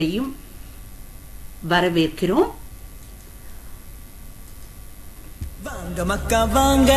யும் வரவேற்கிறோம் வாங்க மக்கா வாங்க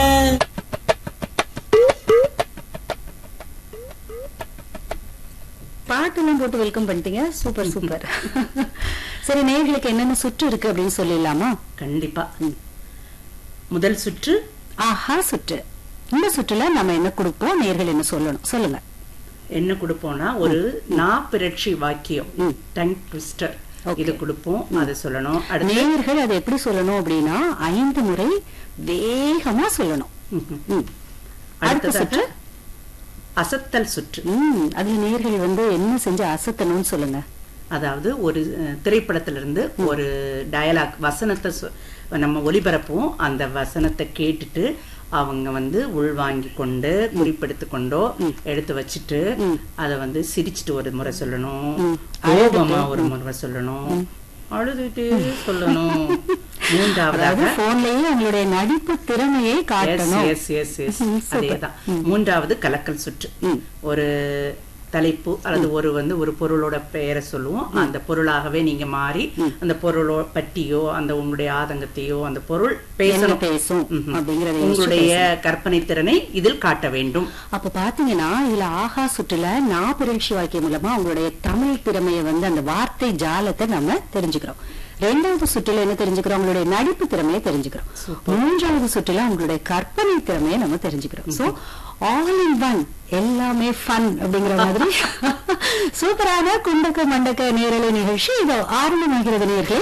பாட்டெல்லாம் போட்டு வெல்கம் பண்ணிட்டீங்க சூப்பர் சூப்பர் சரி நேயர்களுக்கு என்னென்ன சுற்று இருக்கு அப்படின்னு சொல்லிடலாமா கண்டிப்பா முதல் சுற்று ஆஹா சுற்று இந்த சுற்றுல நம்ம என்ன கொடுப்போம் நேயர்கள் என்ன சொல்லணும் சொல்லுங்க என்ன கொடுப்போம்னா ஒரு நா பிறட்சி வாக்கியம் ம். Tongue twister Okay. இது கொடுப்போம் அது சொல்லணும் அடுத்து நேயர்கள் அதை எப்படி சொல்லணும் அப்படின்னா ஐந்து முறை வேகமா சொல்லணும் ம்ஹும். ம். அடுத்த அடுத்ததாக சுற்று அசத்தல் சுற்று ம் அதுல நேயர்கள் வந்து என்ன செஞ்சு அசத்தணும்னு சொல்லுங்க அதாவது ஒரு அஹ், திரைப்படத்திலிருந்து ஒரு டயலாக் வசனத்தை சொ- நம்ம ஒளிபரப்பும் அந்த வசனத்தை கேட்டுட்டு அவங்க வந்து உள்வாங்கி கொண்டு குறிப்பெடுத்து கொண்டோ எடுத்து வச்சுட்டு அத வந்து சிரிச்சிட்டு ஒரு முறை சொல்லணும் ம். கோபமா ஒரு முறை சொல்லணும் அழுதுட்டே சொல்லணும் மூன்றாவதாக அதாவது போன்லயே அவங்களுடைய நடிப்பு திறமையை எஸ் காட்டணும் எஸ் எஸ் எஸ் ம், super. அதேதான் மூன்றாவது கலக்கல் சுற்று ம். ஒரு தலைப்பு அல்லது ஒரு வந்து ஒரு பொருளோட பெயரை சொல்லுவோம் அந்த பொருளாகவே நீங்க மாறி அந்த பொருளோ பற்றியோ அந்த உங்களுடைய ஆதங்கத்தையோ அந்த பொருள் என்ன பேசணும் பேசும் ம்ஹும். அப்படிங்கறத யோசிச்சு உங்களுடைய கற்பனை திறனை இதில் காட்ட வேண்டும் அப்ப பாத்தீங்கன்னா இதுல ஆஹா சுற்றுல நான் பிறழ்ச்சி வாக்கியம் மூலமா அவங்களுடைய தமிழ் திறமையை வந்து அந்த வார்த்தை ஜாலத்தை நம்ம தெரிஞ்சுக்கிறோம் ரெண்டாவது சுற்றுல என்ன தெரிஞ்சுக்கிறோம் அவங்களுடைய நடிப்பு திறமையை தெரிஞ்சுக்கிறோம் மூன்றாவது சுற்றுல அவங்களுடைய கற்பனை திறமையை நம்ம தெரிஞ்சுக்கிறோம் சோ ஆல் இன் ஒன் எல்லாமே ஃபன் அப்படிங்கிற மாதிரி சூப்பரான குண்டக்க மண்டக்க நேரலை நிகழ்ச்சி இதோ ஆரம்பமாகிறது நேர்களே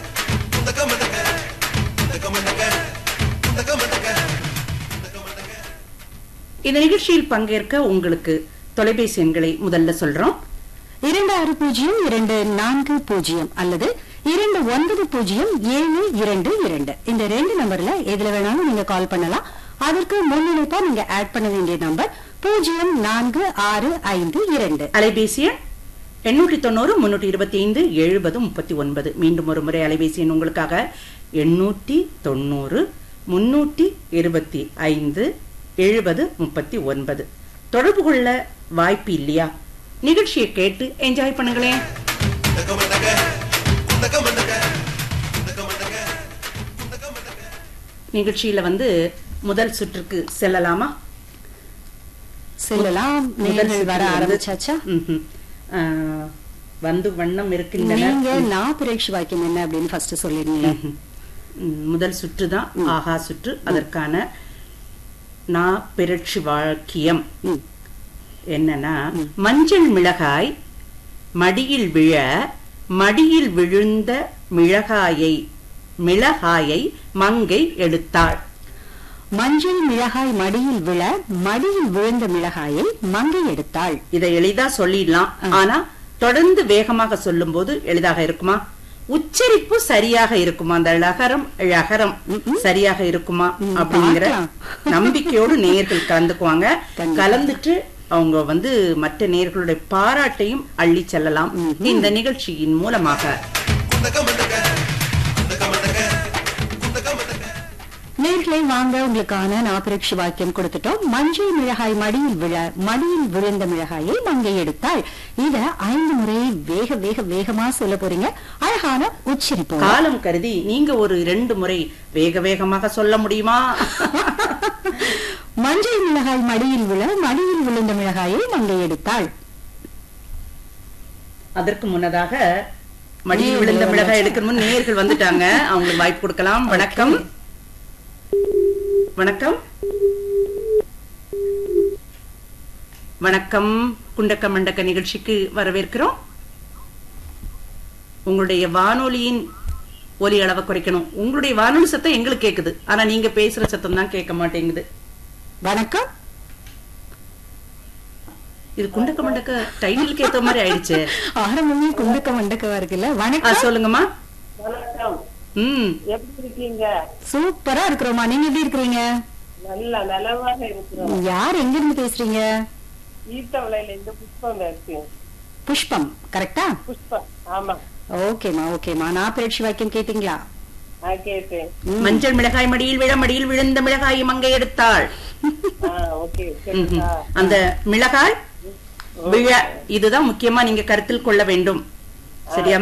இந்த நிகழ்ச்சியில் பங்கேற்க உங்களுக்கு தொலைபேசி எண்களை முதல்ல சொல்றோம் இரண்டு ஆறு பூஜ்ஜியம் இரண்டு நான்கு பூஜ்ஜியம் அல்லது இரண்டு ஒன்பது பூஜ்ஜியம் ஏழு இரண்டு இரண்டு இந்த ரெண்டு நம்பர்ல எதுல வேணாலும் நீங்க கால் பண்ணலாம் அதற்கு முன்னிணைப்பா நீங்க ஆட் பண்ண வேண்டிய நம்பர் பூஜ்ஜியம் நான்கு ஆறு ஐந்து இரண்டு அலைபேசி எண் எண்ணூற்றி தொண்ணூறு முன்னூற்றி இருபத்தி ஐந்து எழுபது முப்பத்தி ஒன்பது மீண்டும் ஒரு முறை அலைபேசி எண் உங்களுக்காக எண்ணூற்றி தொண்ணூறு முன்னூற்றி இருபத்தி ஐந்து எழுபது முப்பத்தி ஒன்பது தொடர்பு கொள்ள வாய்ப்பு இல்லையா நிகழ்ச்சியை கேட்டு என்ஜாய் பண்ணுங்களேன் நிகழ்ச்சியில வந்து முதல் சுற்றுக்கு செல்லலாமா செல்லலாம் முதல் நேர்கள் வர சுற்றுல வந்து- ஆரம்பிச்சாச்சா ம்ஹும். ஆஹ், வந்து வண்ணம் இருக்கின்றன நீங்க நான் பிறழ்ச்சி வாக்கியம் என்ன அப்படின்னு ஃபர்ஸ்ட் சொல்லிருந்தீங்க ம்ஹும். ம், முதல் சுற்று தான் ஆஹா சுற்று அதற்கான நா பிறட்சி வாக்கியம் ம். என்னன்னா மஞ்சள் மிளகாய் மடியில் விழ மடியில் விழுந்த மிளகாயை மிளகாயை மங்கை எடுத்தாள் மஞ்சள் மிளகாய் மடியில் விழ மடியில் விழுந்த மிளகாயை மங்கை எடுத்தாள் இதை எளிதா சொல்லிடலாம் ஆனா தொடர்ந்து வேகமாக சொல்லும்போது எளிதாக இருக்குமா உச்சரிப்பு சரியாக இருக்குமா அந்த லகரம் ழகரம் சரியாக இருக்குமா ம், அப்படிங்கிற பார்க்கலாம். நம்பிக்கையோடு நேயர்கள் கலந்துக்குவாங்க கண்டிப்பா. கலந்துட்டு அவங்க வந்து மற்ற நேயர்களுடைய பாராட்டையும் அள்ளி செல்லலாம் இந்த நிகழ்ச்சியின் மூலமாக நேர்களை வாங்க உங்களுக்கான நாபிரட்சி வாக்கியம் கொடுத்துட்டோம் மஞ்சள் மிளகாய் மடியில் விழ மடியில் விழுந்த மிளகாயை மங்கை எடுத்தாள் இத ஐந்து முறை வேக வேக வேகமா சொல்ல போறீங்க அழகான உச்சரிப்பு காலம் கருதி நீங்க ஒரு இரண்டு முறை வேக வேகமாக சொல்ல முடியுமா மஞ்சள் மிளகாய் மடியில் விழ மடியில் விழுந்த மிளகாயை மங்கை எடுத்தாள் அதற்கு முன்னதாக மடியில் நேயர்கள் விழுந்த மிளகாய் வந்தாச்சு. எடுக்கிற முன் நேயர்கள் வந்துட்டாங்க அவங்களுக்கு வாய்ப்பு கொடுக்கலாம் வணக்கம் வணக்கம் வணக்கம் குண்டக்க மண்டக்க நிகழ்ச்சிக்கு வரவேற்கிறோம் உங்களுடைய வானொலியின் ஒலி அளவை குறைக்கணும் உங்களுடைய வானொலி சத்தம் எங்களுக்கு கேக்குது ஆனா நீங்க பேசுற சத்தம் தான் கேட்க மாட்டேங்குது வணக்கம் இது குண்டக்க மண்டக்க டைட்டிலுக்கு ஏத்த மாதிரி ஆயிடுச்சு ஆரம்பமே குண்டக்க மண்டக்கவா இருக்குல்ல ஆ, வணக்கம் சொல்லுங்கம்மா வணக்கம் ம் எப்படி இருக்கீங்க சூப்பரா இருக்கிறோமா நீங்க எப்படி இருக்கிறீங்க நல்ல நலமாக இருக்கிறோம் யார் எங்க இருந்து பேசுறீங்க ஈத்தவளையில இருந்து புஷ்பம் பேசுறேன் புஷ்பம் கரெக்டா புஷ்பம் ஆமா ஓகேமா ஓகேமா நான் பிறட்சி வாக்கியம் கேட்டீங்களா நான் கேட்டேன் மஞ்சள் மிளகாய் மடியில் விழ மடியில் விழுந்த மிளகாய் மங்கை எடுத்தாள் ஆ, ஓகே ம்ஹும். சரிங்களா அந்த மிளகாய் விழ இதுதான் முக்கியமா நீங்க கருத்தில் கொள்ள வேண்டும் சரியா